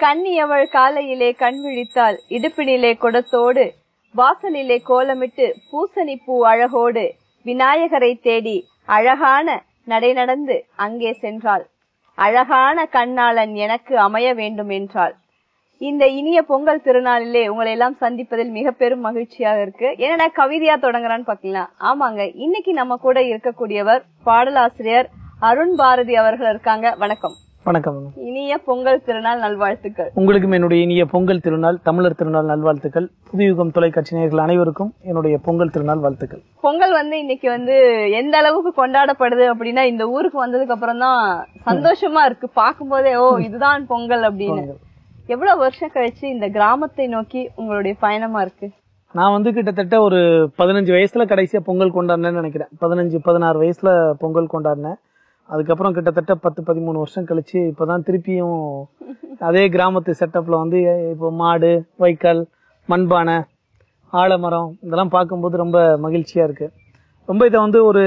கன்னியவள் காலையிலே கண் விழித்தாள் இடுப்பினிலே குடத்தோடு வாசலிலே கோலமிட்டு பூசணி பூ அழகோடு விநாயகரை தேடி அழகான நடை நடந்து அங்கே சென்றாள் அழகான கண்ணாளன் எனக்கு அமைய வேண்டும் என்றாள் இந்த இனிய பொங்கல் திருநாளிலே உங்களை எல்லாம் சந்திப்பதில் மிக பெரும் மகிழ்ச்சியாக இருக்கு என்னடா கவிதையா தொடங்குறான்னு பாக்கலாம் ஆமாங்க இன்னைக்கு நம்ம கூட இருக்கக்கூடியவர் பாடலாசிரியர் அருண் பாரதி அவர்கள் இருக்காங்க வணக்கம் வணக்கம் இனிய பொங்கல் திருநாள் நல்வாழ்த்துக்கள் உங்களுக்கும் என்னுடைய இனிய பொங்கல் திருநாள் தமிழர் திருநாள் நல்வாழ்த்துக்கள் புதுயுகம் தொலைக்காட்சி நேயர்கள் அனைவருக்கும் என்னுடைய பொங்கல் திருநாள் வாழ்த்துக்கள் பொங்கல் வந்து இன்னைக்கு வந்து எந்த அளவுக்கு கொண்டாடப்படுது அப்படின்னா இந்த ஊருக்கு வந்ததுக்கு அப்புறம் தான் சந்தோஷமா இருக்கு பார்க்கும்போதே ஓ இதுதான் பொங்கல் அப்படின்னு எவ்வளவு வருஷம் கழிச்சு இந்த கிராமத்தை நோக்கி உங்களுடைய பயணமா இருக்கு நான் வந்து கிட்டத்தட்ட ஒரு பதினஞ்சு வயசுல கடைசியா பொங்கல் கொண்டாடினேன்னு நினைக்கிறேன் பதினஞ்சு பதினாறு வயசுல பொங்கல் கொண்டாடினேன் அதுக்கப்புறம் கிட்டத்தட்ட பத்து பதிமூணு வருஷம் கழிச்சு இப்பதான் திருப்பியும் அதே கிராமத்து செட்டப்ல வந்து இப்போ மாடு வைக்கல் மண்பானை ஆலமரம் இதெல்லாம் பார்க்கும்போது ரொம்ப மகிழ்ச்சியா இருக்கு ரொம்ப இதை வந்து ஒரு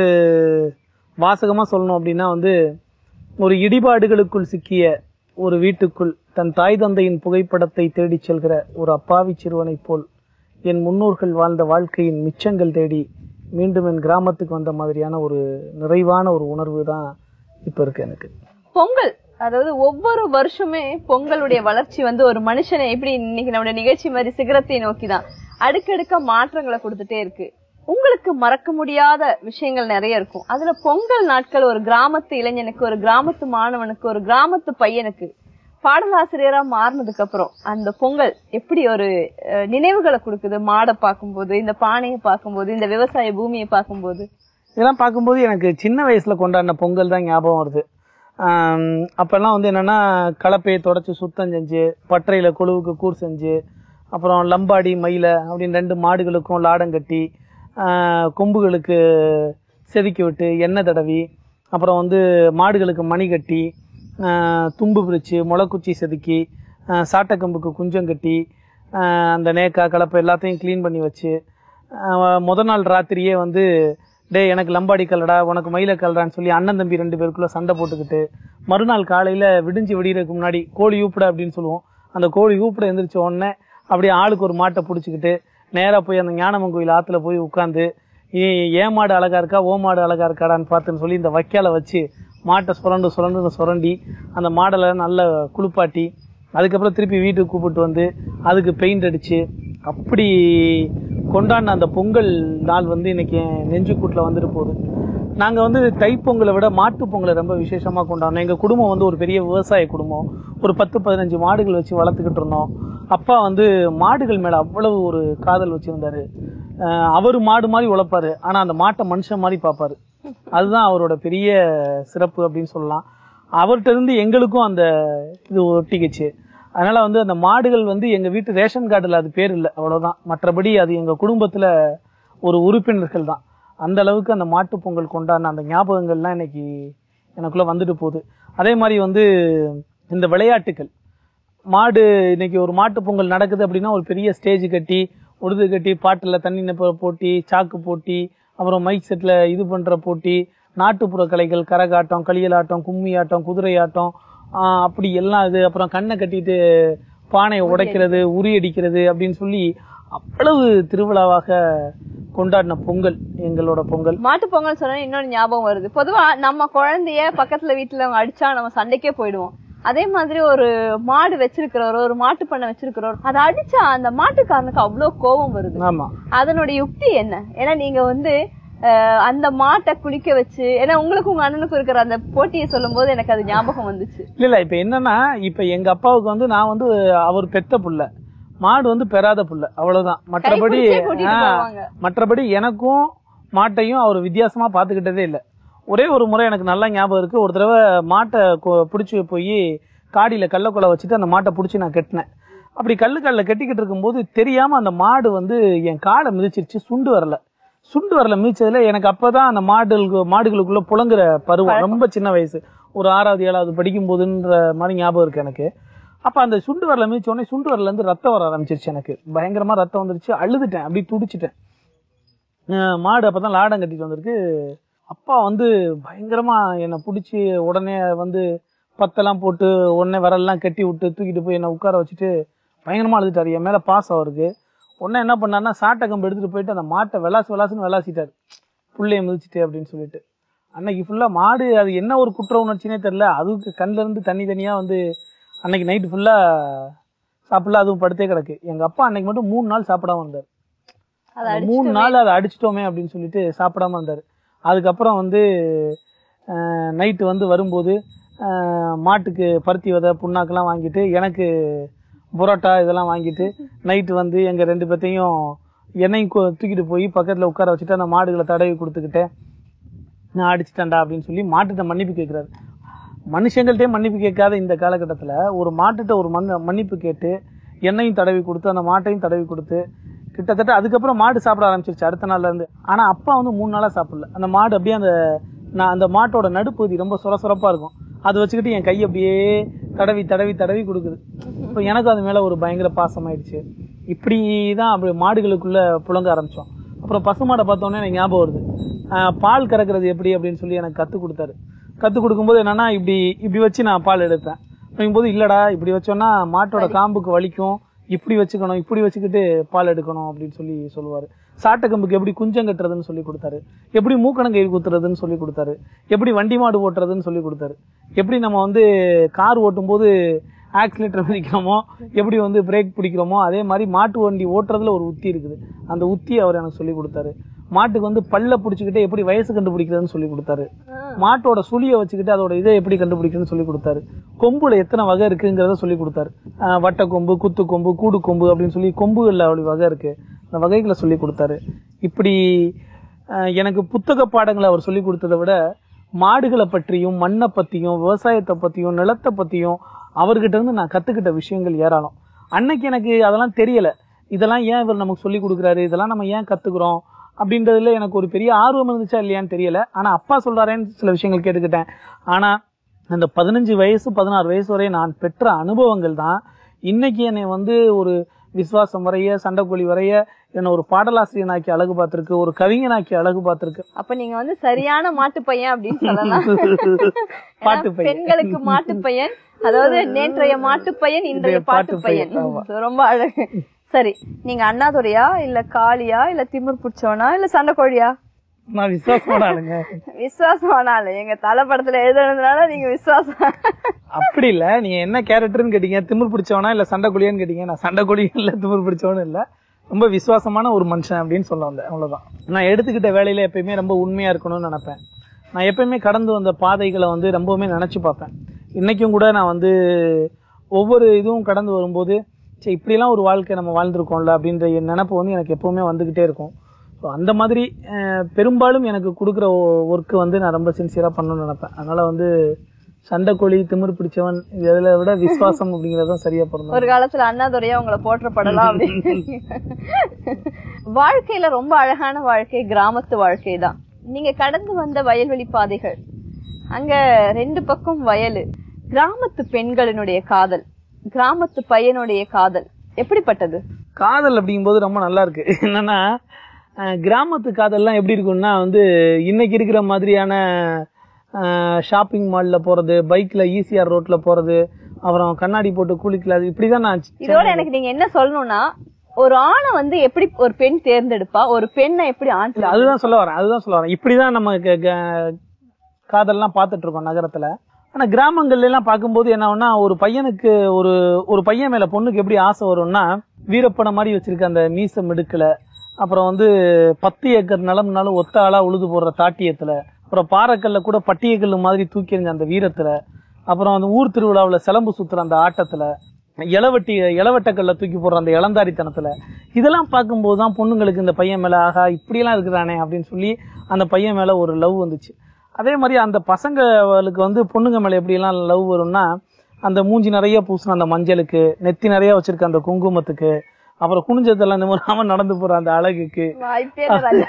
வாசகமா சொல்லணும் அப்படின்னா வந்து ஒரு இடிபாடுகளுக்குள் சிக்கிய ஒரு வீட்டுக்குள் தன் தாய் தந்தையின் புகைப்படத்தை தேடிச் செல்கிற ஒரு அப்பாவி சிறுவனைப் போல் என் முன்னோர்கள் வாழ்ந்த வாழ்க்கையின் மிச்சங்கள் தேடி மீண்டும் என் கிராமத்துக்கு வந்த மாதிரியான ஒரு நிறைவான ஒரு உணர்வு தான் இப்ப இருக்கு எனக்கு பொங்கல் அதாவது ஒவ்வொரு வருஷமே பொங்கலுடைய வளர்ச்சி வந்து ஒரு மனுஷனை எப்படி இன்னைக்கு நம்முடைய நிகழ்ச்சி மாதிரி சிகரத்தை நோக்கிதான் அடுக்கடுக்க மாற்றங்களை கொடுத்துட்டே இருக்கு உங்களுக்கு மறக்க முடியாத விஷயங்கள் நிறைய இருக்கும் அதுல பொங்கல் நாட்கள் ஒரு கிராமத்து இளைஞனுக்கு ஒரு கிராமத்து மாணவனுக்கு ஒரு கிராமத்து பையனுக்கு பாடலாசிரியரா மாறினதுக்கு அப்புறம் அந்த பொங்கல் எப்படி ஒரு அஹ், நினைவுகளை கொடுக்குது மாடை பார்க்கும்போது இந்த பானையை பார்க்கும்போது இந்த விவசாய பூமியை பார்க்கும்போது இதெல்லாம் பார்க்கும்போது எனக்கு சின்ன வயசுல கொண்டாடின பொங்கல் தான் ஞாபகம் வருது ஆம், அப்பெல்லாம் வந்து என்னன்னா கலப்பையை தொடச்சி சுத்தம் செஞ்சு பட்டறையில கொழுவுக்கு கூர் செஞ்சு அப்புறம் லம்பாடி மயில அப்படின்னு ரெண்டு மாடுகளுக்கும் லாடம் கட்டி ஆ, கொம்புகளுக்கு செதுக்கி விட்டு எண்ணெய் தடவி அப்புறம் வந்து மாடுகளுக்கு மணி கட்டி ஆ, தும்பு பிரிச்சு முளைக்குச்சி செதுக்கி ஆ, சாட்டைக்கம்புக்கு குஞ்சம் கட்டி ஆ, அந்த நேக்கா கலப்பை எல்லாத்தையும் க்ளீன் பண்ணி வச்சு ஆஹ் முத நாள் ராத்திரியே வந்து டேய் எனக்கு லம்பாடி கல்லடா உனக்கு மயில கல்லடான்னு சொல்லி அண்ணன் தம்பி ரெண்டு பேருக்குள்ள சண்டை போட்டுக்கிட்டு மறுநாள் காலையில விடிஞ்சு விடியறதுக்கு முன்னாடி கோழி ஊப்புட அப்படின்னு சொல்லுவோம் அந்த கோழி ஊப்புட எந்திரிச்ச உடனே அப்படியே ஆளுக்கு ஒரு மாட்டை பிடிச்சிக்கிட்டு நேரா போய் அந்த ஞானமன் கோயில் ஆத்துல போய் உட்காந்து ஏன் மாடு அழகா இருக்கா ஓ மாடு அழகா இருக்காடான்னு பார்த்துன்னு சொல்லி இந்த வைக்கால வச்சு மாட்டை சுரண்டு சுரண்டு சுரண்டி அந்த மாடலை நல்ல குளிப்பாட்டி அதுக்கப்புறம் திருப்பி வீட்டுக்கு கூப்பிட்டு வந்து அதுக்கு பெயிண்ட் அடிச்சு அப்படி கொண்டாடின அந்த பொங்கல் நாள் வந்து இன்னைக்கு என் நெஞ்சுக்கூட்டில் வந்துட்டு போகுது நாங்க வந்து தைப்பொங்கலை விட மாட்டுப் பொங்கலை ரொம்ப விசேஷமா கொண்டாடினோம் எங்க குடும்பம் வந்து ஒரு பெரிய விவசாய குடும்பம் ஒரு பத்து பதினஞ்சு மாடுகள் வச்சு வளர்த்துக்கிட்டு இருந்தோம் அப்பா வந்து மாடுகள் மேல அவ்வளவு ஒரு காதல் வச்சிருந்தாரு அஹ் அவரு மாடு மாதிரி உழைப்பாரு ஆனா அந்த மாட்டை மனுஷன் மாதிரி பார்ப்பாரு அதுதான் அவரோட பெரிய சிறப்பு அப்படின்னு சொல்லலாம் அவர்கிட்ட இருந்து எங்களுக்கும் அந்த இது ஒட்டிக்கிச்சு அதனால வந்து அந்த மாடுகள் வந்து எங்க வீட்டு ரேஷன் கார்டுல அது பேர் இல்லை அவ்வளவுதான் மற்றபடி அது எங்க குடும்பத்துல ஒரு உறுப்பினர்கள் தான் அந்த அளவுக்கு அந்த மாட்டுப் பொங்கல் கொண்டாடின அந்த ஞாபகங்கள்லாம் இன்னைக்கு எனக்குள்ள வந்துட்டு போகுது அதே மாதிரி வந்து இந்த விளையாட்டுகள் மாடு இன்னைக்கு ஒரு மாட்டுப் பொங்கல் நடக்குது அப்படின்னா ஒரு பெரிய ஸ்டேஜ் கட்டி உடுது கட்டி பாட்டுல தண்ணி நிப்ப போட்டி சாக்கு போட்டி அப்புறம் மைக் செட்ல இது பண்ற போட்டி நாட்டுப்புற கலைகள் கரகாட்டம் களியலாட்டம் கும்மி ஆட்டம் குதிரை ஆட்டம் ஆஹ் அப்படி எல்லாம் இது அப்புறம் கண்ணை கட்டிட்டு பானையை உடைக்கிறது உரி அடிக்கிறது அப்படின்னு சொல்லி அவ்வளவு திருவிழாவாக கொண்டாடின பொங்கல் எங்களோட பொங்கல் மாட்டு பொங்கல் சொன்னா இன்னொன்னு ஞாபகம் வருது பொதுவா நம்ம குழந்தைய பக்கத்துல வீட்டுல அவங்க அடிச்சா நம்ம சண்டைக்கே போயிடுவோம் அதே மாதிரி ஒரு மாடு வச்சிருக்கிறவர் ஒரு மாட்டு பண்ணை வச்சிருக்கிறவர் அதை அடிச்சா அந்த மாட்டுக்காரனுக்கு அவ்வளவு கோபம் வருது ஆமா அதனுடைய யுக்தி என்ன ஏன்னா நீங்க வந்து அஹ், அந்த மாட்டை குளிக்க வச்சு ஏன்னா உங்களுக்கும் உங்க அண்ணனுக்கும் இருக்கிற அந்த போட்டியை சொல்லும் போது எனக்கு அது ஞாபகம் வந்துச்சு இல்ல இல்ல இப்ப என்னன்னா இப்ப எங்க அப்பாவுக்கு வந்து நான் வந்து அவர் பெத்த புள்ள மாடு வந்து பெறாத புள்ள அவ்வளவுதான் மற்றபடி கைப்பிடிச்சே கூட்டிட்டு ஆஹ், போவாங்க. மற்றபடி எனக்கும் மாட்டையும் அவர் வித்தியாசமா பாத்துக்கிட்டதே இல்ல ஒரே ஒரு முறை எனக்கு நல்லா ஞாபகம் இருக்கு ஒரு தடவை மாட்டை கொ- பிடிச்சு போய் காடியில கள்ளக்குலை வச்சுட்டு அந்த மாட்டை பிடிச்சி நான் கட்டினேன் அப்படி கல்லு கல்ல கட்டிக்கிட்டு இருக்கும்போது தெரியாம அந்த மாடு வந்து என் காலை மிதிச்சிருச்சு சுண்டு வரல சுண்டு வரல மிதிச்சதுல எனக்கு அப்பதான் அந்த மாடுகளுக்கு மாடுகளுக்குள்ள புழங்குற பருவம் ரொம்ப சின்ன வயசு ஒரு ஆறாவது ஏழாவது படிக்கும் போதுன்ற மாதிரி ஞாபகம் இருக்கு எனக்கு அப்ப அந்த சுண்டு வரல மிதிச்ச உடனே சுண்டு வரல இருந்து ரத்தம் வர ஆரம்பிச்சிருச்சு எனக்கு பயங்கரமா ரத்தம் வந்துருச்சு அழுதுட்டேன் அப்படி துடிச்சிட்டேன் அஹ் மாடு அப்பதான் லாடம் கட்டிட்டு வந்திருக்கு அப்பா வந்து பயங்கரமா என்னை பிடிச்சி உடனே வந்து பத்தெல்லாம் போட்டு உடனே விரல்லாம் கட்டி விட்டு தூக்கிட்டு போய் என்ன உட்கார வச்சுட்டு பயங்கரமா அழுதுட்டாரு என் மேல பாசம் அவருக்கு உடனே என்ன பண்ணாருன்னா சாட்டை கம்பு எடுத்துட்டு போயிட்டு அந்த மாட்டை விளாசு விளாசுன்னு விளாசிட்டாரு புள்ளைய மிதிச்சிட்டு அப்படின்னு சொல்லிட்டு அன்னைக்கு ஃபுல்லா மாடு அது என்ன ஒரு குற்ற உணர்ச்சினே தெரியல அதுக்கு கண்ணுல இருந்து தண்ணி தனியா வந்து அன்னைக்கு நைட்டு ஃபுல்லா சாப்பிடல அதுவும் படுத்தே கிடக்கு எங்க அப்பா அன்னைக்கு மட்டும் மூணு நாள் சாப்பிடாம இருந்தாரு அதை அந்த மூணு நாள் அதை அடிச்சிட்டோமே அப்படின்னு சொல்லிட்டு சாப்பிடாம இருந்தாரு அதுக்கப்புறம் வந்து நைட்டு வந்து வரும்போது அஹ், மாட்டுக்கு பருத்தி விதை புண்ணாக்கெல்லாம் வாங்கிட்டு எனக்கு புரோட்டா இதெல்லாம் வாங்கிட்டு நைட்டு வந்து எங்க ரெண்டு பேர்த்தையும் எண்ணெயும் கு- தூக்கிட்டு போய் பக்கத்துல உட்கார வச்சுட்டு அந்த மாடுகளை தடவி கொடுத்துக்கிட்டேன் நான் அடிச்சிட்டேன்டா அப்படின்னு சொல்லி மாட்டுட்ட மன்னிப்பு கேட்கிறாரு மனுஷங்கள்ட்டே மன்னிப்பு கேட்காத இந்த காலகட்டத்துல ஒரு மாட்டுட்ட ஒரு மண் மன்னிப்பு கேட்டு எண்ணெயும் தடவி கொடுத்து அந்த மாட்டையும் தடவி கொடுத்து கிட்டத்தட்ட அதுக்கப்புறம் மாடு சாப்பிட ஆரம்பிச்சிருச்சு அடுத்த நாள்ல இருந்து ஆனா அப்பா வந்து மூணு நாளா சாப்பிடல அந்த மாடு அப்படியே அந்த நான் அந்த மாட்டோட நடுப்பகுதி ரொம்ப சொர சொரப்பா இருக்கும் அதை வச்சுக்கிட்டு என் கை அப்படியே தடவி தடவி தடவி கொடுக்குது இப்போ எனக்கு அது மேல ஒரு பயங்கர பாசம் ஆயிடுச்சு இப்படிதான் அப்படி மாடுகளுக்குள்ள புழங்க ஆரம்பிச்சோம் அப்புறம் பசுமாடை பார்த்தோன்னே எனக்கு ஞாபகம் வருது ஆஹ் பால் கறக்கிறது எப்படி அப்படின்னு சொல்லி எனக்கு கத்து கொடுத்தாரு கத்து கொடுக்கும்போது என்னன்னா இப்படி இப்படி வச்சு நான் பால் எடுப்பேன் அப்படிங்கும்போது இல்லடா இப்படி வச்சோம்னா மாட்டோட காம்புக்கு வலிக்கும் இப்படி வச்சுக்கணும் இப்படி வச்சுக்கிட்டு பால் எடுக்கணும் அப்படின்னு சொல்லி சொல்லுவாரு சாட்டை கம்புக்கு எப்படி குஞ்சம் கட்டுறதுன்னு சொல்லி கொடுத்தாரு எப்படி மூக்கணங்கை குத்துறதுன்னு சொல்லி கொடுத்தாரு எப்படி வண்டி மாடு ஓட்டுறதுன்னு சொல்லி கொடுத்தாரு எப்படி நம்ம வந்து கார் ஓட்டும் போது ஆக்சிலேட்டர் மிதிக்கிறோமோ எப்படி வந்து பிரேக் பிடிக்கிறோமோ அதே மாதிரி மாட்டு வண்டி ஓட்டுறதுல ஒரு உத்தி இருக்குது அந்த உத்தி அவர் எனக்கு சொல்லி கொடுத்தாரு மாட்டுக்கு வந்து பல்ல பிடிச்சிக்கிட்டு எப்படி வயசு கண்டுபிடிக்கிறதுன்னு சொல்லி கொடுத்தாரு மாட்டோட சுழியை வச்சுக்கிட்டு அதோட இதை எப்படி கண்டுபிடிக்கணும்னு சொல்லி கொடுத்தாரு கொம்புல எத்தனை வகை இருக்குங்கிறத சொல்லி கொடுத்தாரு ஆஹ் வட்ட கொம்பு குத்து கொம்பு கூடு கொம்பு அப்படின்னு சொல்லி கொம்புகள்ல அப்படி வகை இருக்கு அந்த வகைகளை சொல்லி கொடுத்தாரு இப்படி ஆஹ் எனக்கு புத்தக பாடங்களை அவர் சொல்லி கொடுத்ததை விட மாடுகளை பற்றியும் மண்ணை பத்தியும் விவசாயத்தை பத்தியும் நிலத்தை பத்தியும் அவர்கிட்ட இருந்து நான் கத்துக்கிட்ட விஷயங்கள் ஏராளம் அன்னைக்கு எனக்கு அதெல்லாம் தெரியல இதெல்லாம் ஏன் இவர் நமக்கு சொல்லி கொடுக்குறாரு இதெல்லாம் நம்ம ஏன் கத்துக்கிறோம் அப்படின்றதுல எனக்கு ஒரு பெரிய ஆர்வம் இருந்துச்சா இல்லையான்னு தெரியல ஆனா அப்பா சொல்றாரேன்னு சில விஷயங்கள் கேட்டுக்கிட்டேன் ஆனா அந்த பதினஞ்சு வயசு பதினாறு வயசு வரை நான் பெற்ற அனுபவங்கள் தான் இன்னைக்கு என்னை வந்து ஒரு விசுவாசம் வரைய சண்டைக்கோழி வரைய என்னை ஒரு பாடலாசிரியனாக்கி அழகு பார்த்திருக்கு ஒரு கவிஞனாக்கி அழகு பார்த்திருக்கு அப்ப நீங்க வந்து சரியான மாட்டு பையன் அப்படின்னு சொல்லலாம் பாட்டு ஏன்னா பையன். பெண்களுக்கு மாட்டு பையன் அதாவது நேற்றைய மாட்டு பையன் இன்றைய இன்றைய பாட்டு பாட்டு பையன் பையன், ஆமா. ரொம்ப அழகு சரி நீங்க அண்ணாதுரையா இல்ல காளியா இல்ல திமிர் பிடிச்சவனா இல்ல சண்டைக்கோழியா நான் விசுவாசமான ஆளுங்க விசுவாசமானால எங்க தலை படத்துல எழுதுனதுனால நீங்க விசுவாசம் அப்படி இல்ல நீங்க என்ன கேரக்டர்னு கேட்டீங்க திமிர் பிடிச்சவனா இல்ல சண்டைக்கோழியான்னு கேட்டீங்க நான் சண்டைக்கோழியும் இல்ல திமிர் பிடிச்சவனும் இல்ல ரொம்ப விசுவாசமான ஒரு மனுஷன் அப்படின்னு சொல்ல வந்தேன் அவ்வளவுதான் நான் எடுத்துக்கிட்ட வேலையில எப்பயுமே ரொம்ப உண்மையா இருக்கணும்னு நினைப்பேன் நான் எப்பயுமே கடந்து வந்த பாதைகளை வந்து ரொம்பவுமே நினைச்சு பார்ப்பேன் இன்னைக்கும் கூட நான் வந்து ஒவ்வொரு இதுவும் கடந்து வரும்போது சரி இப்படியெல்லாம் ஒரு வாழ்க்கை நம்ம வாழ்ந்திருக்கோம்ல அப்படின்ற என் நினைப்பு வந்து எனக்கு எப்பவுமே வந்துகிட்டே இருக்கும் ஸோ அந்த மாதிரி அஹ், பெரும்பாலும் எனக்கு கொடுக்குற ஒர்க்கு வந்து நான் ரொம்ப சின்சியரா பண்ணணும்னு நினைப்பேன் அதனால வந்து சண்டைக்கோழி திமிர் பிடிச்சவன் இது எதுல விட விசுவாசம் அப்படிங்கறதும் சரியா பிறந்தோம் ஒரு காலத்துல அண்ணாதுரையா உங்களை போற்றப்படலாம் அப்படின்னு வாழ்க்கையில ரொம்ப அழகான வாழ்க்கை கிராமத்து வாழ்க்கை தான் நீங்க கடந்து வந்த வயல்வெளி பாதைகள் அங்க ரெண்டு பக்கம் வயலு கிராமத்து பெண்களினுடைய காதல் கிராமத்து பையனுடைய காதல் எப்படிப்பட்டது காதல் அப்படிங்கும்போது ரொம்ப நல்லா இருக்கு என்னன்னா அஹ், கிராமத்து காதல்லாம் எப்படி இருக்கும்னா வந்து இன்னைக்கு இருக்கிற மாதிரியான ஷாப்பிங் மால்ல போறது பைக்ல ஈசிஆர் ரோட்ல போறது அப்புறம் கண்ணாடி போட்டு குளிக்கல இப்படிதான் நான் இதோட எனக்கு நீங்க என்ன சொல்லணும்னா ஒரு ஆணை வந்து எப்படி ஒரு பெண் தேர்ந்தெடுப்பா ஒரு பெண்ணை எப்படி ஆண் தேர்ந்தெடுப்பா? அதுதான் சொல்ல வரேன் அதுதான் சொல்ல வரேன் இப்படிதான் நம்ம க- க- காதல்லாம் பார்த்துட்டு இருக்கோம் நகரத்துல ஆனா கிராமங்கள்ல எல்லாம் பார்க்கும்போது என்ன ஆகும்னா ஒரு பையனுக்கு ஒரு ஒரு பையன் மேல பொண்ணுக்கு எப்படி ஆசை வரும்னா வீரப்பனை மாதிரி வச்சிருக்க அந்த மீசம் மிடுக்கல அப்புறம் வந்து பத்து ஏக்கர் நிலம்னாலும் ஒத்த ஆளா உழுது போடுற தாட்டியத்துல அப்புறம் பாறைக்கல்ல கூட பட்டியக்கல்லு மாதிரி தூக்கி எறிஞ்ச அந்த வீரத்துல அப்புறம் அந்த ஊர் திருவிழாவுல சிலம்பு சுத்துற அந்த ஆட்டத்துல இளவட்டி இளவட்டக்கல்ல தூக்கி போடுற அந்த இளந்தாரித்தனத்துல இதெல்லாம் பார்க்கும்போது தான் பொண்ணுங்களுக்கு இந்த பையன் மேல ஆகா இப்படியெல்லாம் இருக்கிறானே அப்படின்னு சொல்லி அந்த பையன் மேல ஒரு லவ் வந்துச்சு அதே மாதிரி அந்த பசங்களுக்கு வந்து பொண்ணுங்க மேல எப்படியெல்லாம் லவ் வரும்னா அந்த மூஞ்சி நிறைய பூசின அந்த மஞ்சளுக்கு நெத்தி நிறைய வச்சிருக்க அந்த குங்குமத்துக்கு அப்புறம் குனிஞ்சதெல்லாம் நிமிராம நடந்து போற அந்த அழகுக்கு வாய்ப்பே இல்ல ராஜா.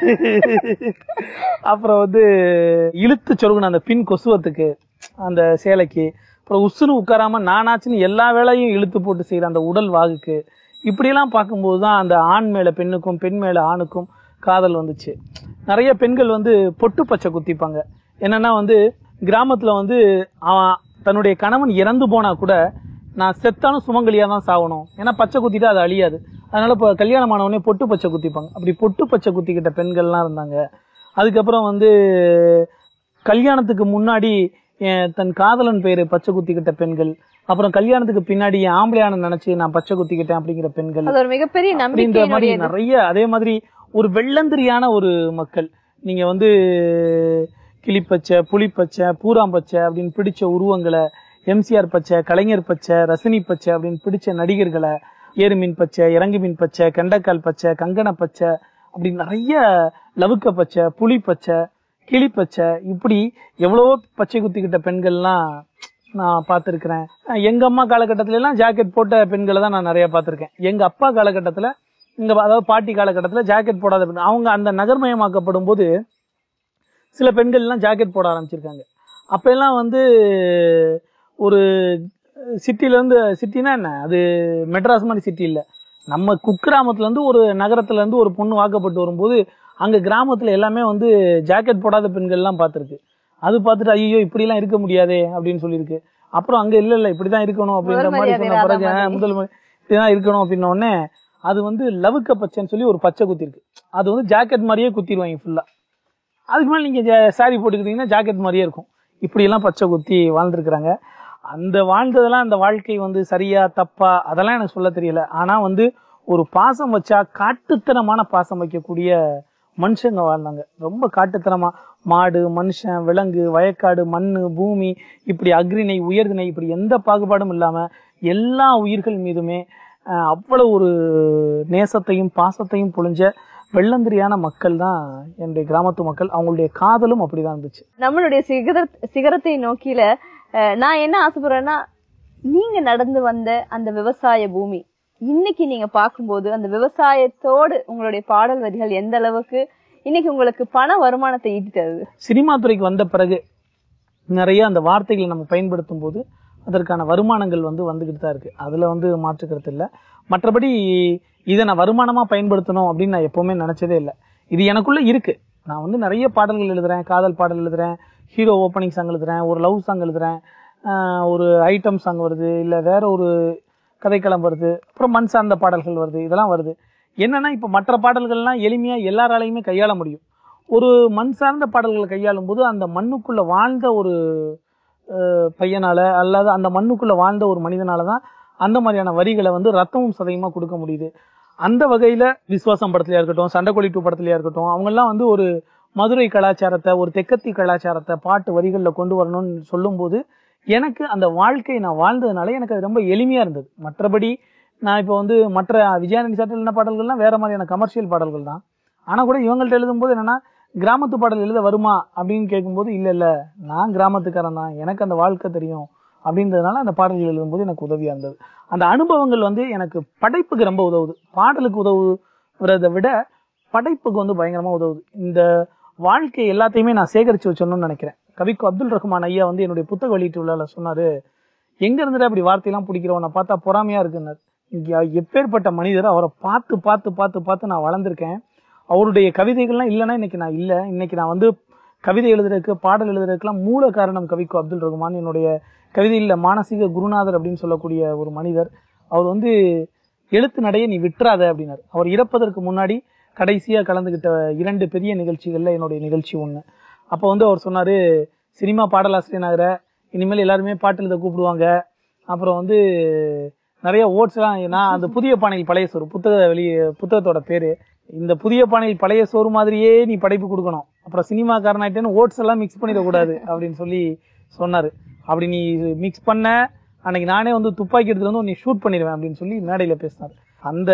அப்புறம் வந்து இழுத்து சொருகுன அந்த பின் கொசுவத்துக்கு அந்த சேலைக்கு அப்புறம் உசுன்னு உட்காராம நானாச்சுன்னு எல்லா வேலையும் இழுத்து போட்டு செய்யற அந்த உடல் வாகுக்கு இப்படியெல்லாம் பார்க்கும்போது தான் அந்த ஆண் மேல பெண்ணுக்கும் பெண் மேல ஆணுக்கும் காதல் வந்துச்சு நிறைய பெண்கள் வந்து பொட்டு பச்சை குத்திப்பாங்க என்னன்னா வந்து கிராமத்துல வந்து அவன் தன்னுடைய கணவன் இறந்து போனா கூட நான் செத்தாலும் சுமங்கலியா தான் சாகணும் ஏன்னா பச்சை குத்திட்டு அது அழியாது அதனால இப்போ கல்யாணம் ஆனவொடனே பொட்டு பச்சை குத்திப்பாங்க அப்படி பொட்டு பச்சை குத்திக்கிட்ட பெண்கள்லாம் இருந்தாங்க அதுக்கப்புறம் வந்து கல்யாணத்துக்கு முன்னாடி என் தன் காதலன் பேரு பச்சை குத்திக்கிட்ட பெண்கள் அப்புறம் கல்யாணத்துக்கு பின்னாடி என் ஆம்பளையான நினைச்சு நான் பச்சை குத்திக்கிட்டேன் அப்படிங்கிற பெண்கள் அது ஒரு மிகப்பெரிய அப்படின்ற மாதிரி நம்பிக்கையினுடைய நிறைய அதே மாதிரி ஒரு வெள்ளந்திரியான ஒரு மக்கள் நீங்க வந்து கிளிப்பச்சை புலிப்பச்சை பூராம்பச்சை அப்படின்னு பிடிச்ச உருவங்களை எம்சிஆர் பச்சை கலைஞர் பச்சை ரசினி பச்சை அப்படின்னு பிடிச்ச நடிகர்களை ஏறு மீன் பச்சை இறங்கு மீன் பச்சை கெண்டைக்கால் பச்சை கங்கண பச்சை அப்படி நிறைய லவுக்க பச்சை புலி பச்சை கிளி பச்சை இப்படி எவ்வளவோ பச்சை குத்திக்கிட்ட பெண்கள்லாம் நான் பார்த்திருக்கிறேன் அஹ் எங்க அம்மா காலகட்டத்துல எல்லாம் ஜாக்கெட் போட்ட பெண்களை தான் நான் நிறைய பார்த்திருக்கேன் எங்க அப்பா காலகட்டத்துல இங்க அதாவது பாட்டி காலகட்டத்துல ஜாக்கெட் போடாத பெண் அவங்க அந்த நகர்மயமாக்கப்படும் போது சில பெண்கள் எல்லாம் ஜாக்கெட் போட ஆரம்பிச்சிருக்காங்க அப்ப எல்லாம் வந்து ஒரு சிட்டில இருந்து சிட்டினா என்ன அது மெட்ராஸ் மாதிரி சிட்டி இல்ல நம்ம குக்கிராமத்துல இருந்து ஒரு நகரத்துல இருந்து ஒரு பொண்ணு வாக்கப்பட்டு வரும்போது அங்க கிராமத்துல எல்லாமே வந்து ஜாக்கெட் போடாத பெண்கள் எல்லாம் பார்த்திருக்கு அது பார்த்துட்டு ஐயோ இப்படி எல்லாம் இருக்க முடியாதே அப்படின்னு சொல்லியிருக்கு அப்புறம் அங்க இல்ல இல்ல இப்படிதான் இருக்கணும் அப்படின்ற முதல் மாதிரி மரியாதை சொன்ன பிறகு இல்லாத ஆஹ், மாதிரி. முதல் மரி- இப்படிதான் இருக்கணும் அப்படின்ன உடனே அது வந்து லவுக்க பச்சைன்னு சொல்லி ஒரு பச்சை குத்தி இருக்கு அது வந்து ஜாக்கெட் மாதிரியே குத்திடுவாங்க ஃபுல்லா அதுக்கு மேல நீங்க சாரி போட்டுக்கிட்டீங்கன்னா ஜாக்கெட் மாதிரியே இருக்கும் இப்படி எல்லாம் பச்சை குத்தி வாழ்ந்துருக்காங்க அந்த வாழ்ந்ததெல்லாம் அந்த வாழ்க்கை வந்து சரியா தப்பா அதெல்லாம் எனக்கு சொல்ல தெரியல ஆனா வந்து ஒரு பாசம் வச்சா காட்டுத்தனமான பாசம் வைக்கக்கூடிய மனுஷங்க வாழ்ந்தாங்க ரொம்ப காட்டுத்தனமா மாடு மனுஷன் விலங்கு வயக்காடு மண்ணு பூமி இப்படி அக்ரிணை உயர்திணை இப்படி எந்த பாகுபாடும் இல்லாம எல்லா உயிர்கள் மீதுமே அஹ், அவ்வளவு ஒரு நேசத்தையும் பாசத்தையும் பொழிஞ்ச வெள்ளந்திரியான மக்கள் தான் என்னுடைய கிராமத்து மக்கள் அவங்களுடைய காதலும் அப்படிதான் இருந்துச்சு நம்மளுடைய சிகர சிகரத்தை நோக்கில அஹ், நான் என்ன ஆசைப்படுறேன்னா நீங்க நடந்து வந்த அந்த விவசாய பூமி இன்னைக்கு நீங்க பார்க்கும்போது அந்த விவசாயத்தோடு உங்களுடைய பாடல் வரிகள் எந்த அளவுக்கு இன்னைக்கு உங்களுக்கு பண வருமானத்தை ஈட்டி தருது சினிமா துறைக்கு வந்த பிறகு நிறைய அந்த வார்த்தைகளை நம்ம பயன்படுத்தும் போது அதற்கான வருமானங்கள் வந்து வந்துகிட்டு தான் இருக்கு அதுல வந்து மாற்றுக்கிறது இல்ல மற்றபடி இதை நான் வருமானமா பயன்படுத்தணும் அப்படின்னு நான் எப்பவுமே நினைச்சதே இல்லை இது எனக்குள்ள இருக்கு நான் வந்து நிறைய பாடல்கள் எழுதுறேன் காதல் பாடல் எழுதுறேன் ஹீரோ ஓப்பனிங் சாங் எழுதுறேன் ஒரு லவ் சாங் எழுதுறேன் ஆஹ் ஒரு ஐட்டம் சாங் வருது இல்ல வேற ஒரு கதைக்களம் வருது அப்புறம் மண் சார்ந்த பாடல்கள் வருது இதெல்லாம் வருது என்னன்னா இப்ப மற்ற பாடல்கள்லாம் எளிமையா எல்லாராலையுமே கையாள முடியும் ஒரு மண் சார்ந்த பாடல்களை கையாளும் போது அந்த மண்ணுக்குள்ள வாழ்ந்த ஒரு அஹ், பையனால அல்லது அந்த மண்ணுக்குள்ள வாழ்ந்த ஒரு மனிதனால தான் அந்த மாதிரியான வரிகளை வந்து ரத்தமும் சதையுமா கொடுக்க முடியுது அந்த வகையில விஸ்வாசம் படத்துலயா இருக்கட்டும் சண்டைக்கோழி டூ படத்துலயா இருக்கட்டும் அவங்க எல்லாம் வந்து ஒரு மதுரை கலாச்சாரத்தை ஒரு தெக்கத்தி கலாச்சாரத்தை பாட்டு வரிகள்ல கொண்டு வரணும்னு சொல்லும்போது எனக்கு அந்த வாழ்க்கை நான் வாழ்ந்ததுனால எனக்கு அது ரொம்ப எளிமையா இருந்தது மற்றபடி நான் இப்போ வந்து மற்ற விஜயானந்தி சாட்டில் என்ன பாடல்கள்லாம் வேற மாதிரியான கமர்ஷியல் பாடல்கள் தான் ஆனா கூட இவங்கள்ட்ட எழுதும்போது என்னன்னா கிராமத்து பாடல் எழுத வருமா அப்படின்னு கேட்கும்போது இல்ல இல்ல நான் கிராமத்துக்காரன் தான் எனக்கு அந்த வாழ்க்கை தெரியும் அப்படின்றதுனால அந்த பாடல்கள் எழுதும்போது எனக்கு உதவியா இருந்தது அந்த அனுபவங்கள் வந்து எனக்கு படைப்புக்கு ரொம்ப உதவுது பாடலுக்கு உதவுறதை விட படைப்புக்கு வந்து பயங்கரமா உதவுது இந்த வாழ்க்கை எல்லாத்தையுமே நான் சேகரிச்சு வச்சணும்னு நினைக்கிறேன் கவிக்கு அப்துல் ரஹ்மான் ஐயா வந்து என்னுடைய புத்தக வெளியீட்டு விழால சொன்னாரு எங்க இருந்துட்டு அப்படி வார்த்தையெல்லாம் பிடிக்கிறவனை பார்த்தா பொறாமையா இருக்குன்னாரு இங்க எப்பேற்பட்ட மனிதர் அவரை பார்த்து பார்த்து பார்த்து பார்த்து நான் வளர்ந்திருக்கேன் அவருடைய கவிதைகள்லாம் இல்லைன்னா இன்னைக்கு நான் இல்ல இன்னைக்கு நான் வந்து கவிதை எழுதுறதுக்கு பாடல் எழுதுறதுக்குலாம் மூல காரணம் கவிக்கு அப்துல் ரஹ்மான் என்னுடைய கவிதையில மானசீக குருநாதர் அப்படின்னு சொல்லக்கூடிய ஒரு மனிதர் அவர் வந்து எழுத்து நடைய நீ விட்டுறாத அப்படின்னாரு அவர் இறப்பதற்கு முன்னாடி கடைசியா கலந்துகிட்ட இரண்டு பெரிய நிகழ்ச்சிகள்ல என்னுடைய நிகழ்ச்சி ஒண்ணு அப்ப வந்து அவர் சொன்னாரு சினிமா பாடலாசிரியனாகிற இனிமேல் எல்லாருமே பாட்டு எழுத கூப்பிடுவாங்க அப்புறம் வந்து நிறைய ஓட்ஸ் எல்லாம் நான் அந்த புதிய பானையில் பழைய சோறு புத்தக வெளிய புத்தகத்தோட பேரு இந்த புதிய பானையில் பழைய சோறு மாதிரியே நீ படைப்பு கொடுக்கணும் அப்புறம் சினிமாக்காரனாயிட்டேன்னு ஓட்ஸ் எல்லாம் மிக்ஸ் பண்ணிடக்கூடாது அப்படின்னு சொல்லி சொன்னாரு அப்படி நீ மிக்ஸ் பண்ண அன்னைக்கு நானே வந்து துப்பாக்கி எடுத்துட்டு வந்து நீ ஷூட் பண்ணிடுவேன் அப்படின்னு சொல்லி மேடையில பேசினார் அந்த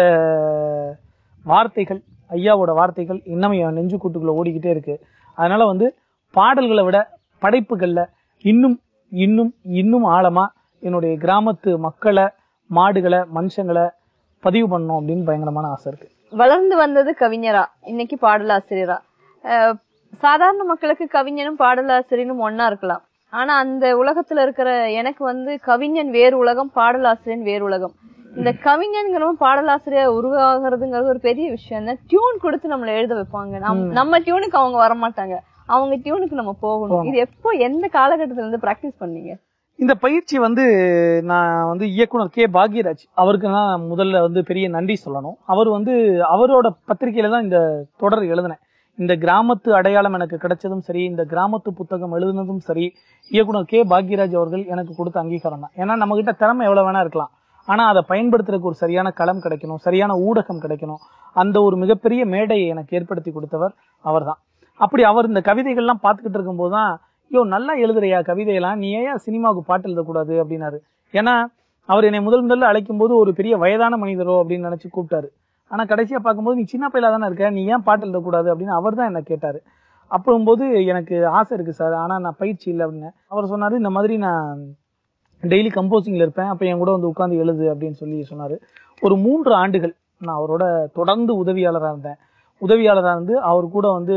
வார்த்தைகள் ஐயாவோட வார்த்தைகள் இன்னும் என் நெஞ்சு கூட்டுக்குள்ள ஓடிக்கிட்டே இருக்கு அதனால வந்து பாடல்களை விட படைப்புகள்ல இன்னும் இன்னும் இன்னும் ஆழமா என்னுடைய கிராமத்து மக்களை மாடுகளை மனுஷங்களை பதிவு பண்ணணும் அப்படின்னு பயங்கரமான ஆசை இருக்கு வளர்ந்து வந்தது கவிஞரா இன்னைக்கு பாடலாசிரியரா அஹ் சாதாரண மக்களுக்கு கவிஞனும் பாடலாசிரியனும் ஒன்னா இருக்கலாம் ஆனா அந்த உலகத்துல இருக்கிற எனக்கு வந்து கவிஞன் வேறு உலகம் பாடலாசிரியன் வேறு உலகம் இந்த கவிஞன்கிறவன் பாடலாசிரியர் உருவாகிறதுங்கிறது ஒரு பெரிய விஷயம் தான் டியூன் கொடுத்து நம்மள எழுத வைப்பாங்க நம்- நம்ம டியூனுக்கு அவங்க வரமாட்டாங்க அவங்க டியூனுக்கு நம்ம போகணும் இது எப்போ எந்த காலகட்டத்துல இருந்து பிராக்டிஸ் பண்ணீங்க இந்த பயிற்சி வந்து நான் வந்து இயக்குனர் கே பாக்யராஜ் அவருக்கு தான் முதல்ல வந்து பெரிய நன்றி சொல்லணும் அவர் வந்து அவரோட பத்திரிகையில தான் இந்த தொடர் எழுதினேன் இந்த கிராமத்து அடையாளம் எனக்கு கிடைச்சதும் சரி இந்த கிராமத்து புத்தகம் எழுதுனதும் சரி இயக்குனர் கே பாக்யராஜ் அவர்கள் எனக்கு கொடுத்த அங்கீகாரம் தான் ஏன்னா நம்ம கிட்ட திறமை எவ்வளவு வேணா இருக்கலாம் ஆனா அதை பயன்படுத்துறதுக்கு ஒரு சரியான களம் கிடைக்கணும் சரியான ஊடகம் கிடைக்கணும் அந்த ஒரு மிகப்பெரிய மேடையை எனக்கு ஏற்படுத்தி கொடுத்தவர் அவர்தான் அப்படி அவர் இந்த கவிதைகள்லாம் பார்த்துக்கிட்டு இருக்கும்போது தான் யோ நல்லா எழுதுறியா கவிதையெல்லாம் நீ ஏன் சினிமாவுக்கு பாட்டு எழுதக்கூடாது அப்படின்னாரு ஏன்னா அவர் என்னை முதல் முதல்ல அழைக்கும் போது ஒரு பெரிய வயதான மனிதரோ அப்படின்னு நினைச்சு கூப்பிட்டாரு ஆனா கடைசியா பார்க்கும்போது நீ சின்ன பையலா தானே இருக்க நீ ஏன் பாட்டு எழுதக்கூடாது அப்படின்னு அவர் தான் என்ன கேட்டாரு அப்போது எனக்கு ஆசை இருக்கு சார் ஆனா நான் பயிற்சி இல்லை அப்படின்னு அவர் சொன்னாரு இந்த மாதிரி நான் டெய்லி கம்போசிங்ல இருப்பேன் அப்ப என் கூட வந்து உட்கார்ந்து எழுது அப்படின்னு சொல்லி சொன்னாரு ஒரு மூன்று ஆண்டுகள் நான் அவரோட தொடர்ந்து உதவியாளராக இருந்தேன் உதவியாளராக இருந்து அவர் கூட வந்து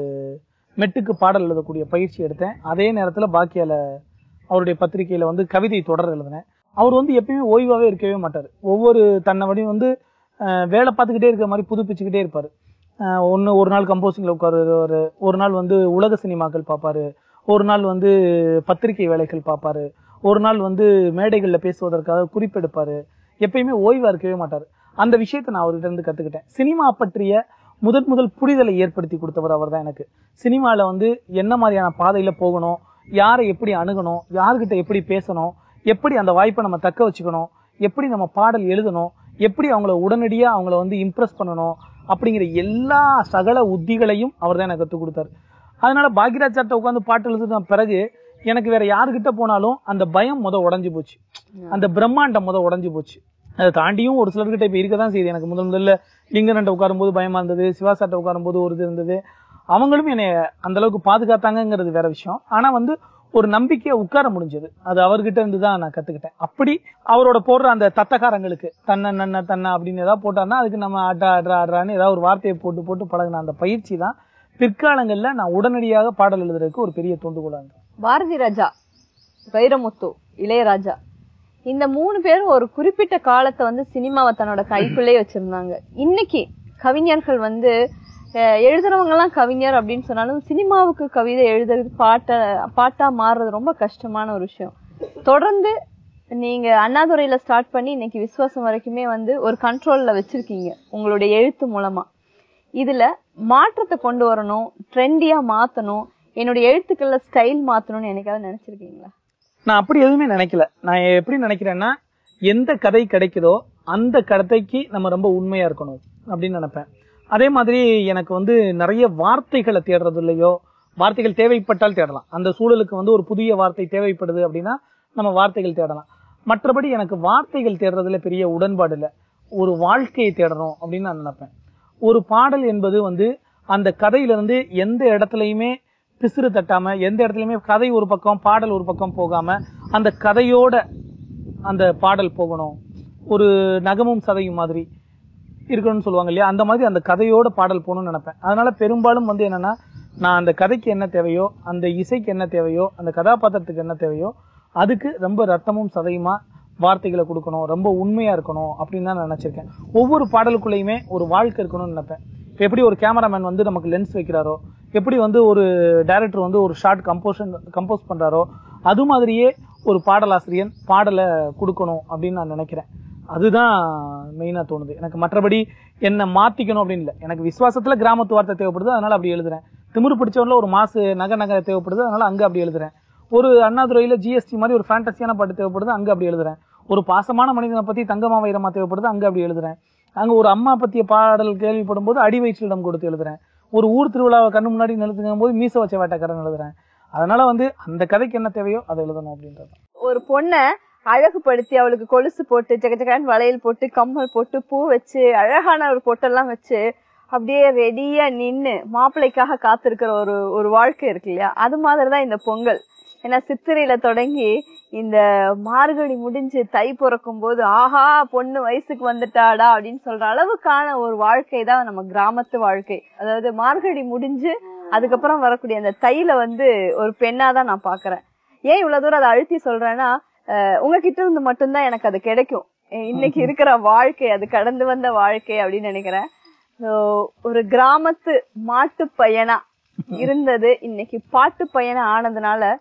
மெட்டுக்கு பாடல் எழுதக்கூடிய பயிற்சி எடுத்தேன் அதே நேரத்துல பாக்கியால அவருடைய பத்திரிகையில வந்து கவிதை தொடர் எழுதினேன் அவர் வந்து எப்பயுமே ஓய்வாவே இருக்கவே மாட்டார் ஒவ்வொரு தன்னை வழியும் வந்து அஹ், வேலை பார்த்துக்கிட்டே இருக்கிற மாதிரி புதுப்பிச்சுக்கிட்டே இருப்பாரு அஹ், ஒண்ணு ஒரு நாள் கம்போசிங்ல உட்காருவாரு ஒரு நாள் வந்து உலக சினிமாக்கள் பார்ப்பாரு ஒரு நாள் வந்து பத்திரிகை வேலைகள் பார்ப்பாரு ஒரு நாள் வந்து மேடைகள்ல பேசுவதற்காக குறிப்பெடுப்பாரு எப்பயுமே ஓய்வா இருக்கவே மாட்டாரு அந்த விஷயத்தை நான் அவர்கிட்ட இருந்து கத்துக்கிட்டேன் சினிமா பற்றிய முதல் முதல் புரிதலை ஏற்படுத்தி கொடுத்தவர் அவர் தான் எனக்கு சினிமால வந்து என்ன மாதிரியான பாதையில போகணும் யாரை எப்படி அணுகணும் யார்கிட்ட எப்படி பேசணும் எப்படி அந்த வாய்ப்பை நம்ம தக்க வச்சுக்கணும் எப்படி நம்ம பாடல் எழுதணும் எப்படி அவங்கள உடனடியா அவங்கள வந்து இம்ப்ரெஸ் பண்ணணும் அப்படிங்கிற எல்லா சகல உத்திகளையும் அவர் தான் எனக்கு கற்றுக் கொடுத்தாரு அதனால பாக்யராஜ் சார்ட்ட உட்காந்து பாட்டு எழுதுன பிறகு எனக்கு வேற யாருக்கிட்ட போனாலும் அந்த பயம் முத உடைஞ்சு போச்சு அந்த பிரம்மாண்டம் முத உடைஞ்சு போச்சு அதை தாண்டியும் ஒரு சிலர்கிட்ட இப்ப இருக்கதான் செய்யுது எனக்கு முதல் முதல்ல லிங்கனண்ட உட்காரும்போது பயமா இருந்தது சிவாசாட்ட உட்காரும்போது ஒரு இது இருந்தது அவங்களும் என்னை அந்த அளவுக்கு பாதுகாத்தாங்கங்கிறது வேற விஷயம் ஆனா வந்து ஒரு நம்பிக்கையை உட்கார முடிஞ்சது அது அவர்கிட்ட இருந்து தான் நான் கத்துக்கிட்டேன் அப்படி அவரோட போடுற அந்த தத்தக்காரங்களுக்கு தன்ன நன்ன தன்ன அப்படின்னு ஏதாவது போட்டாருன்னா அதுக்கு நம்ம அட்ரா அட்ரா அட்ரான்னு ஏதாவது ஒரு வார்த்தையை போட்டு போட்டு பழகின அந்த பயிற்சி தான் பிற்காலங்கள்ல நான் உடனடியாக பாடல் எழுதுறதுக்கு ஒரு பெரிய தூண்டுகோலா இருந்தது பாரதி ராஜா வைரமுத்து இளையராஜா இந்த மூணு பேரும் ஒரு குறிப்பிட்ட காலத்தை வந்து சினிமாவை தன்னோட கைக்குள்ளே வச்சிருந்தாங்க இன்னைக்கு கவிஞர்கள் வந்து அஹ், எழுதுறவங்க எல்லாம் கவிஞர் அப்படின்னு சொன்னாலும் சினிமாவுக்கு கவிதை எழுதுறது பாட்ட பாட்டா மாறுறது ரொம்ப கஷ்டமான ஒரு விஷயம் தொடர்ந்து நீங்க அண்ணாதுரையில ஸ்டார்ட் பண்ணி இன்னைக்கு விசுவாசம் வரைக்குமே வந்து ஒரு கண்ட்ரோல்ல வச்சிருக்கீங்க உங்களுடைய எழுத்து மூலமா இதுல மாற்றத்தை கொண்டு வரணும் ட்ரெண்டியா மாத்தணும் என்னுடைய எழுத்துக்கள்ல ஸ்டைல் மாத்தணும்னு என்னைக்காவது நினைச்சிருக்கீங்களா நான் அப்படி எதுவுமே நினைக்கல நான் எப்படி நினைக்கிறேன்னா எந்த கதை கிடைக்குதோ அந்த கதைக்கு நம்ம ரொம்ப உண்மையா இருக்கணும் அப்படின்னு நினைப்பேன் அதே மாதிரி எனக்கு வந்து நிறைய வார்த்தைகளை தேடுறது இல்லையோ வார்த்தைகள் தேவைப்பட்டால் தேடலாம் அந்த சூழலுக்கு வந்து ஒரு புதிய வார்த்தை தேவைப்படுது அப்படின்னா நம்ம வார்த்தைகள் தேடலாம் மற்றபடி எனக்கு வார்த்தைகள் தேடுறதுல பெரிய உடன்பாடு இல்லை ஒரு வாழ்க்கையை தேடணும் அப்படின்னு நான் நினைப்பேன் ஒரு பாடல் என்பது வந்து அந்த கதையில இருந்து எந்த இடத்துலயுமே பிசிறு தட்டாம எந்த இடத்துலயுமே கதை ஒரு பக்கம் பாடல் ஒரு பக்கம் போகாம அந்த கதையோட அந்த பாடல் போகணும் ஒரு நகமும் சதையும் மாதிரி இருக்கணும்னு சொல்லுவாங்க இல்லையா அந்த மாதிரி அந்த கதையோட பாடல் போகணும்னு நினைப்பேன் அதனால பெரும்பாலும் வந்து என்னன்னா நான் அந்த கதைக்கு என்ன தேவையோ அந்த இசைக்கு என்ன தேவையோ அந்த கதாபாத்திரத்துக்கு என்ன தேவையோ அதுக்கு ரொம்ப ரத்தமும் சதையுமா வார்த்தைகளை கொடுக்கணும் ரொம்ப உண்மையா இருக்கணும் அப்படின்னு தான் நான் நினைச்சிருக்கேன் ஒவ்வொரு பாடலுக்குள்ளேயுமே ஒரு வாழ்க்கை இருக்கணும்னு நினைப்பேன் இப்ப எப்படி ஒரு கேமராமேன் வந்து நமக்கு லென்ஸ் வைக்கிறாரோ எப்படி வந்து ஒரு டைரக்டர் வந்து ஒரு ஷார்ட் கம்போஷன் கம்போஸ் பண்றாரோ அது மாதிரியே ஒரு பாடலாசிரியன் பாடலை கொடுக்கணும் அப்படின்னு நான் நினைக்கிறேன் அதுதான் மெயினா தோணுது எனக்கு மற்றபடி என்ன மாத்திக்கணும் அப்படின்னு இல்லை எனக்கு விசுவாசத்துல கிராமத்து வார்த்தை தேவைப்படுது அதனால அப்படி எழுதுறேன் திமிரு பிடிச்சவன்ல ஒரு மாசு நகை நகை தேவைப்படுது அதனால அங்க அப்படி எழுதுறேன் ஒரு அண்ணாதுரையில ஜிஎஸ்டி மாதிரி ஒரு ஃபேண்டசியான பாட்டு தேவைப்படுது அங்க அப்படி எழுதுறேன் ஒரு பாசமான மனிதனை பத்தி தங்கமா வைரமா தேவைப்படுது அங்க அப்படி எழுதுறேன் அங்க ஒரு அம்மா பத்திய பாடல் கேள்விப்படும் போது அடி வயிற்றிடம் கொடுத்து எழுதுறேன் ஒரு ஊர் திருவிழாவை கண்ணு முன்னாடி நிறுத்துங்கும் போது மீச வச்ச வேட்டக்காரன் எழுதுறேன் அதனால வந்து அந்த கதைக்கு என்ன தேவையோ அதை எழுதணும் அப்படின்றது ஒரு பொண்ண அழகுபடுத்தி அவளுக்கு கொலுசு போட்டு ஜெகஜகான்னு வளையல் போட்டு கம்மல் போட்டு பூ வச்சு அழகான ஒரு பொட்டெல்லாம் வச்சு அப்படியே ரெடியா நின்னு மாப்பிள்ளைக்காக காத்திருக்கிற ஒரு ஒரு வாழ்க்கை இருக்கு இல்லையா அது மாதிரிதான் இந்த பொங்கல் ஏன்னா சித்திரையில தொடங்கி இந்த மார்கழி முடிஞ்சு தை பிறக்கும் போது ஆஹா பொண்ணு வயசுக்கு வந்துட்டாடா அப்படின்னு சொல்ற அளவுக்கான ஒரு வாழ்க்கை தான் நம்ம கிராமத்து வாழ்க்கை அதாவது மார்கழி முடிஞ்சு அதுக்கப்புறம் வரக்கூடிய அந்த தையில வந்து ஒரு பெண்ணா தான் நான் பாக்குறேன் ஏன் இவ்வளவு தூரம் அதை அழுத்தி சொல்றேன்னா அஹ் உங்ககிட்ட இருந்து மட்டும்தான் எனக்கு அது கிடைக்கும் அஹ் இன்னைக்கு இருக்கிற வாழ்க்கை அது கடந்து வந்த வாழ்க்கை அப்படின்னு நினைக்கிறேன் So, ஒரு கிராமத்து மாட்டு பையனா இருந்தது இன்னைக்கு பாட்டு பையனா ஆனதுனால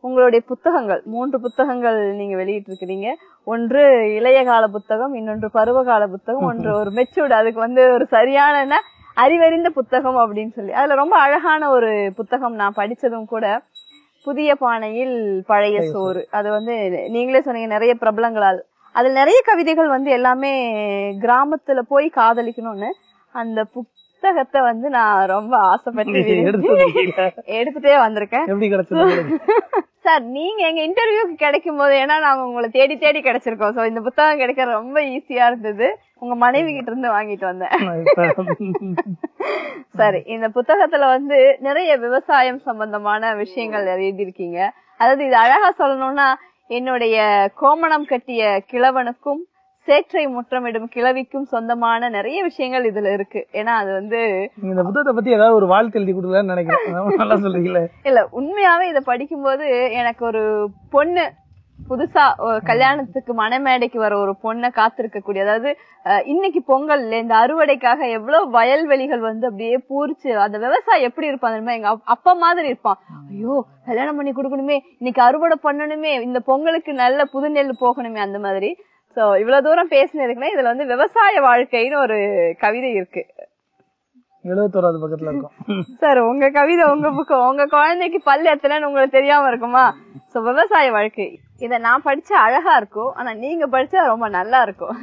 உங்களுடைய புத்தகங்கள் மூன்று புத்தகங்கள் நீங்க வெளியிட்டு இருக்கிறீங்க ஒன்று இளைய கால புத்தகம் இன்னொன்று பருவகால புத்தகம் ஒன்று ஒரு மெச்சூர்டு அதுக்கு வந்து ஒரு சரியான அறிவறிந்த புத்தகம் அப்படின்னு சொல்லி அதுல ரொம்ப அழகான ஒரு புத்தகம் நான் படிச்சதும் கூட புதிய பானையில் பழைய சோறு அது வந்து நீங்களே சொன்னீங்க நிறைய பிரபலங்களால் அதுல நிறைய கவிதைகள் வந்து எல்லாமே கிராமத்துல போய் காதலிக்கணும்னு அந்த புத்தகத்தை வந்து நான் ரொம்ப ஆசைப்பட்டு எடுத்து விரும்பி வந்தீங்களா? எடுத்துட்டே வந்திருக்கேன் எப்படி கிடைச்சது உங்களுக்கு? சார் நீங்க எங்க இன்டர்வியூக்கு கிடைக்கும் போது ஏன்னா நாங்க உங்களை தேடி தேடி கிடைச்சிருக்கோம் சோ இந்த புத்தகம் கிடைக்க ரொம்ப ஈஸியா இருந்தது உங்க மனைவி கிட்ட இருந்து வாங்கிட்டு வந்தேன் சரி இந்த புத்தகத்துல வந்து நிறைய விவசாயம் சம்பந்தமான விஷயங்கள் எழுதியிருக்கீங்க அதாவது இது அழகா சொல்லணும்னா என்னுடைய கோமணம் கட்டிய கிழவனுக்கும் சேற்றை முற்றமிடும் கிழவிக்கும் சொந்தமான நிறைய விஷயங்கள் இதுல இருக்கு ஏன்னா அது வந்து நீங்க இந்த புத்தகத்தை பத்தி ஏதாவது ஒரு வாழ்த்து எழுதி கொடுக்கலாம்னு நினைக்கிறேன் ரொம்ப நல்லா சொல்றீங்களே இல்ல உண்மையாவே இத படிக்கும்போது எனக்கு ஒரு பொண்ணு புதுசா ஒரு கல்யாணத்துக்கு மணமேடைக்கு வர ஒரு பொண்ணை காத்திருக்க கூடிய அதாவது அஹ், இன்னைக்கு பொங்கல்ல இந்த அறுவடைக்காக எவ்வளவு வயல்வெளிகள் வந்து அப்படியே பூரிச்சு அந்த விவசாயி எப்படி இருப்பான் தெரியுமா எங்க அப்- அப்பா மாதிரி இருப்பான் ஐயோ கல்யாணம் பண்ணி கொடுக்கணுமே இன்னைக்கு அறுவடை பண்ணணுமே இந்த பொங்கலுக்கு நல்ல புது நெல் போகணுமே அந்த மாதிரி சோ இவ்வளவு தூரம் பேசினதுக்குன்னா இதுல வந்து விவசாய வாழ்க்கைன்னு ஒரு கவிதை இருக்கு எழுபத்தோராது பக்கத்துல இருக்கும் சார் உங்க கவிதை உங்க புக்கு உங்க குழந்தைக்கு பல் எத்தனைன்னு உங்களுக்கு தெரியாம இருக்குமா சோ விவசாய வாழ்க்கை இத நான் படிச்சா அழகா இருக்கும் ஆனா நீங்க படிச்சா ரொம்ப நல்லா இருக்கும்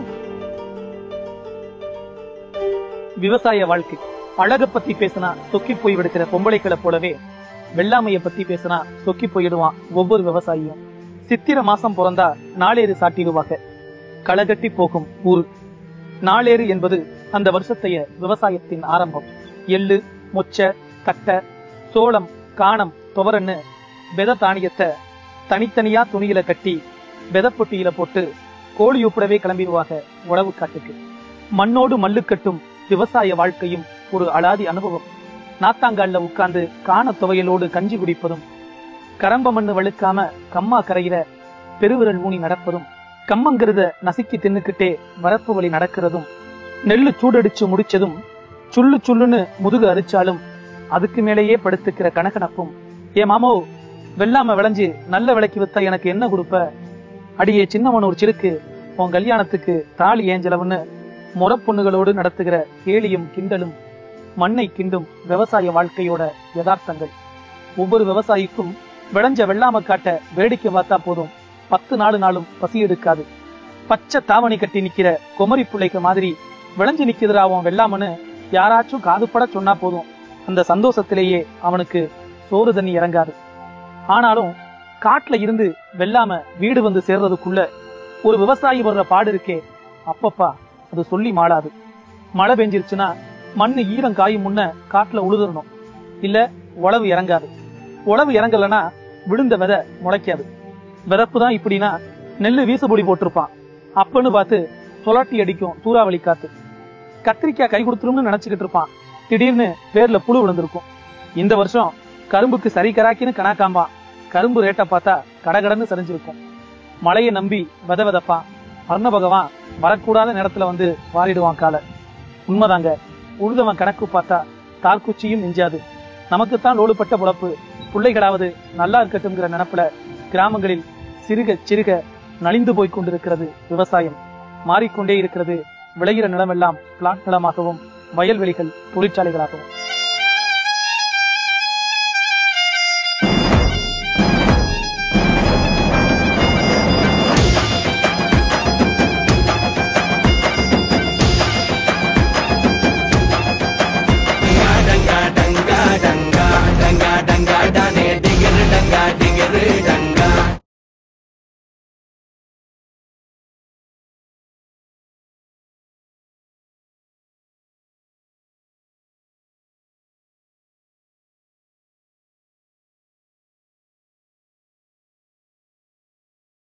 விவசாய வாழ்க்கை அழக பத்தி பேசினா சொக்கி போய் விடுக்கிற பொம்பளைக்களை போலவே வெள்ளாமைய பத்தி பேசினா சொக்கி போயிடுவான் ஒவ்வொரு விவசாயியும் சித்திர மாசம் பிறந்தா நாளேறு சாட்டிடுவாங்க களகட்டி போகும் ஊரு நாளேறு என்பது அந்த வருஷத்தைய விவசாயத்தின் ஆரம்பம் எள்ளு மொச்ச தட்டை சோளம் காணம் துவரன்னு வித தானியத்தை தனித்தனியா துணியில கட்டி விதப்பொட்டியில போட்டு கோழி உப்படவே கிளம்பிடுவாங்க உழவு காட்டுக்கு மண்ணோடு மல்லுக்கட்டும் விவசாய வாழ்க்கையும் ஒரு அலாதி அனுபவம் நாத்தாங்கால்ல உட்கார்ந்து காண துவையலோடு கஞ்சி குடிப்பதும் கரம்ப மண்ணு வழுக்காம கம்மா கரையில பெருவிரல் ஊனி நடப்பதும் கம்மங்கிறத நசுக்கி தின்னுக்கிட்டே வரப்பு வழி நடக்கிறதும் நெல்லு சூடடிச்சு முடிச்சதும் சுள்ளு சுள்ளுன்னு முதுகு அரிச்சாலும் அதுக்கு மேலேயே படுத்துக்கிற கணக்கணப்பும் ஏ மாமோ வெள்ளாம விளைஞ்சு நல்ல விலைக்கு வித்தா எனக்கு என்ன கொடுப்ப அடியே சின்னவன் ஒரு சிறுக்கு உன் கல்யாணத்துக்கு தாலி ஏஞ்சலவுன்னு முறப்பொண்ணுகளோடு நடத்துகிற கேலியும் கிண்டலும் மண்ணை கிண்டும் விவசாய வாழ்க்கையோட யதார்த்தங்கள் ஒவ்வொரு விவசாயிக்கும் விளைஞ்ச வெள்ளாம காட்ட வேடிக்கை பார்த்தா போதும் பத்து நாலு நாளும் பசி எடுக்காது பச்சை தாவணி கட்டி நிக்கிற குமரி பிள்ளைக்கு மாதிரி விளைஞ்சு நிக்குதுடா அவன் வெள்ளாமன்னு யாராச்சும் காதுபட சொன்னா போதும் அந்த சந்தோஷத்திலேயே அவனுக்கு சோறு தண்ணி இறங்காது ஆனாலும் காட்டுல இருந்து வெள்ளாம வீடு வந்து சேர்றதுக்குள்ள ஒரு விவசாயி வர்ற பாடு இருக்கே அப்பப்பா அது சொல்லி மாளாது மழை பெஞ்சிருச்சுன்னா மண்ணு ஈரம் காயும் முன்ன காட்டுல உழுதுறணும் இல்ல உழவு இறங்காது உழவு இறங்கலன்னா விழுந்த விதை முளைக்காது விதப்பு தான் இப்படின்னா நெல்லு வீசுபொடி போட்டிருப்பான் அப்பன்னு பார்த்து சொலாட்டி அடிக்கும் சூறாவளி காத்து கத்திரிக்காய் கை கொடுத்துரும்னு நினைச்சுக்கிட்டு இருப்பான் திடீர்னு பேர்ல புழு விழுந்திருக்கும் இந்த வருஷம் கரும்புக்கு சரி கராக்கின்னு கணக்காம்பான் கரும்பு ரேட்டை பார்த்தா கடகடன்னு சரிஞ்சிருக்கும் மழையை நம்பி வித விதப்பான் வர்ண பகவான் வரக்கூடாத நேரத்துல வந்து வாரிடுவான் காலை உண்மைதாங்க உழுதவன் கணக்கு பார்த்தா தார்குச்சியும் நெஞ்சாது நமக்குத்தான் லோடுபட்ட பொழப்பு பிள்ளைகளாவது நல்லா இருக்கட்டும்ங்கிற நினப்புல கிராமங்களில் சிறுக சிறுக நலிந்து போய் கொண்டிருக்கிறது விவசாயம் மாறிக்கொண்டே இருக்கிறது விளைகிற நிலமெல்லாம் பிளாட் நிலமாகவும் வயல்வெளிகள் தொழிற்சாலைகளாகவும்